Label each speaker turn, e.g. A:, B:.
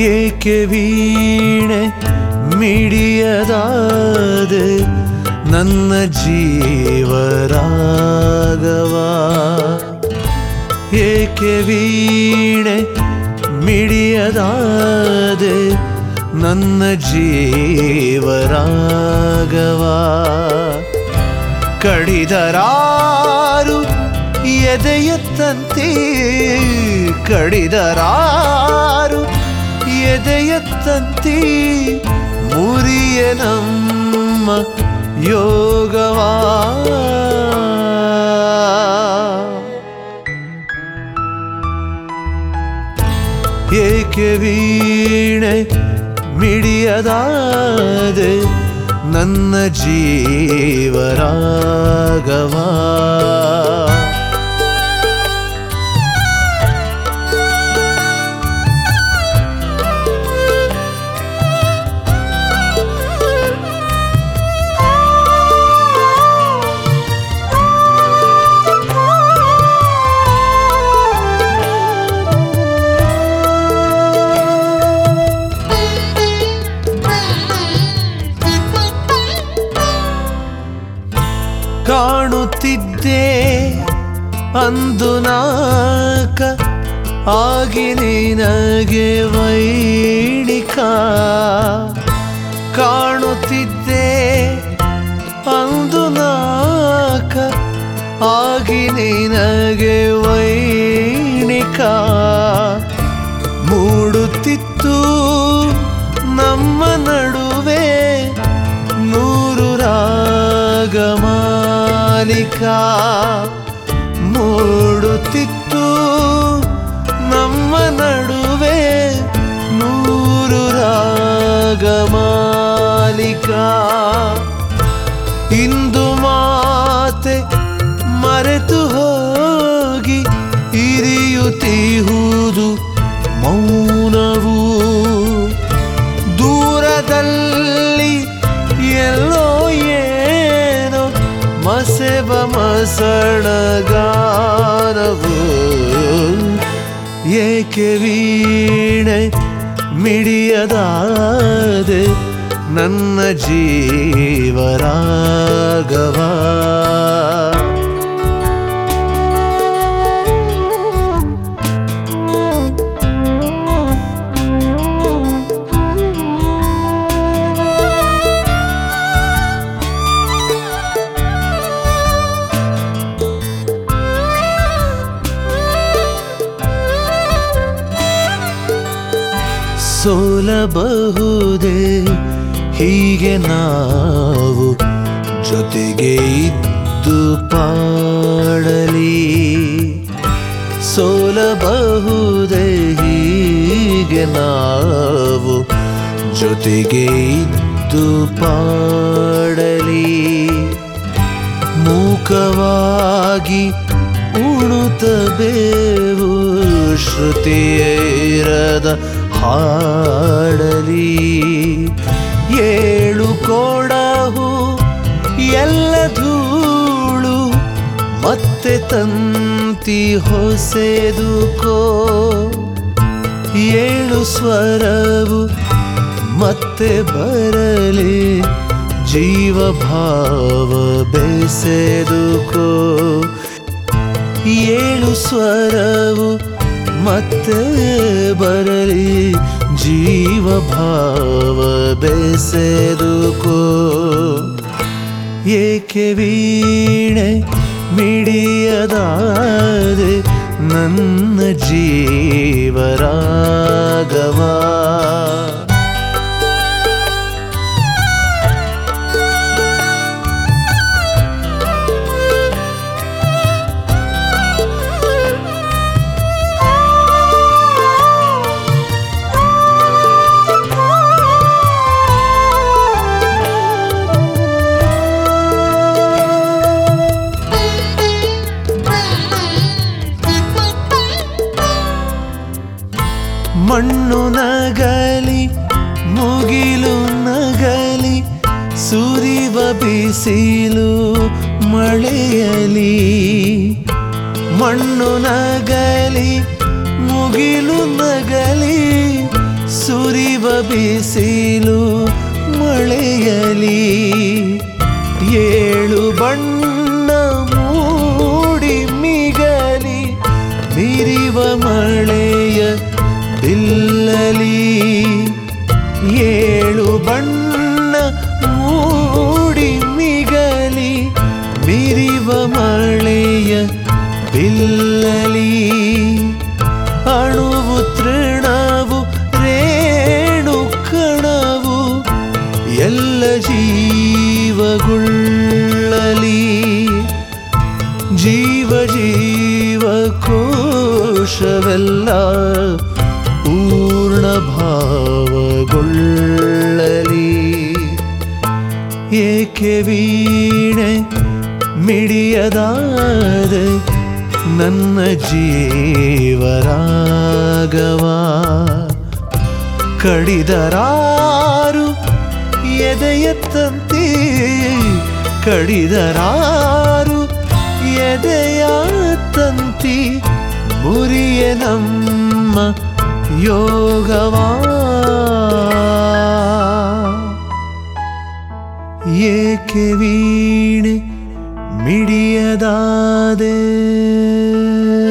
A: ಏಕೆ ವೀಣೆ ಮಿಡಿಯದಾದೆ ನನ್ನ ಜೀವರಾಗವ ಏಕೆ ವೀಣೆ ಮಿಡಿಯದಾದೆ ನನ್ನ ಜೀವರಾಗವ ಕಡಿದರಾರು ಎದೆಯ ತಂತಿ ಕಡಿದರಾರು ಎದೆಯ ತಂತಿ ಮುರಿಯ ನಮ್ಮ ಯೋಗವಾ ಏಕೆ ವೀಣೆ ಮಿಡಿಯದಾದೆ ನನ್ನ ಜೀವರಾಗವಾ ಕಾಣುತ್ತಿದ್ದೆ ಅಂದು ನಾಕ ಆಗಿ ನಿನಗೆ ವೈಣಿಕ ಕಾಣುತ್ತಿದ್ದೆ ಅಂದು ನಾಕ ಆಗಿ ನಿನಗೆ ವೈಣಿಕ ಮೂಡುತ್ತಿತ್ತು ನಮ್ಮ ನಡುವೆ ನೂರು ರಾಗಮಾಲಿಕ ಮೂಡುತ್ತಿತ್ತು ನಮ್ಮ ನಡುವೆ ನೂರು ರಾಗಮಾಲಿಕ ಇಂದು ಮಾತೆ ಮರೆತು ಹೋಗಿ ಇರಿಯುತ್ತಿಹುದು ಮೌನವು ದೂರದಲ್ಲಿ ಎಲ್ಲೋ ಏನೋ ಮಸೆಬ ಮಸಣಗಾನವು ಏಕೆ ವೀಣೆ ಮಿಡಿಯದಾದೆ ನನ್ನ ಜೀವರಾಗವಾ ಸೋಲಬಹುದೇ ಹೀಗೆ ನಾವು ಜೊತೆಗೆ ಇದ್ದು ಪಾಡಲಿ ಸೋಲಬಹುದೇ ಹೀಗೆ ನಾವು ಜೊತೆಗೆ ಇದ್ದು ಪಾಡಲಿ ಮೂಕವಾಗಿ ಉಣುತ್ತಬೇವು ಶ್ರುತಿಯೇರದ ಹಾಡಲಿ ಏಳು ಕೊಡಹು ಎಲ್ಲ ಧೂಳು ಮತ್ತೆ ತಂತಿ ಹೊಸೆದುಕೋ ಏಳು ಸ್ವರವು ಮತ್ತೆ ಬರಲಿ ಜೀವ ಭಾವ ಬೆಸೆದುಕೋ ಏಳು ಸ್ವರವು ಮತ್ತೆ ಬರಲಿ ಜೀವ ಭಾವ ಬೆಸೆದುಕೋ ಏಕೆ ವೀಣೆ ಮಿಡಿಯದಾದೆ ನನ್ನ ಜೀವರಾಗವಾ ಮಣ್ಣು ನಗಲಿ ಮುಗಿಲು ನಗಲಿ ಸುರಿವ ಬಿಸಿಲು ಮಳೆಯಲಿ ಮಣ್ಣು ನಗಲಿ ಮುಗಿಲು ನಗಲಿ ಸುರಿವ ಬಿಸಿಲು ಮಳೆಯಲಿ ಏಳು ಬಣ್ಣ ಮೂಡಿ ಮಿಗಲಿ ಮಿರಿವ ಮಳೆಯ ಬಿಲ್ಲಲಿ ಏಳು ಬಣ್ಣ ಮೂಡಿ ಮಿಗಲಿ ಮಿರಿವ ಮಳೆಯ ಬಿಲ್ಲಲಿ ಅಣುವು ತೃಣವು ರೇಣು ಕಣವು ಎಲ್ಲ ಜೀವಗುಳ್ಳಲಿ ಜೀವ ಜೀವ ಕೋಶವೆಲ್ಲ ಪೂರ್ಣ ಭಾವಗೊಳ್ಳಲಿ ಏಕೆ ವೀಣೆ ಮಿಡಿಯದಾದೆ ನನ್ನ ಜೀವರಾಗವಾ ಕಡಿದರಾರು ಎದೆಯ ತಂತಿ ಕಡಿದರಾರು ಎದೆಯ ತಂತಿ ಮುರಿಯ ನಮ್ಮ ಯೋಗವಾ ಏಕೆ ವೀಣೆ ಮಿಡಿಯದಾದೆ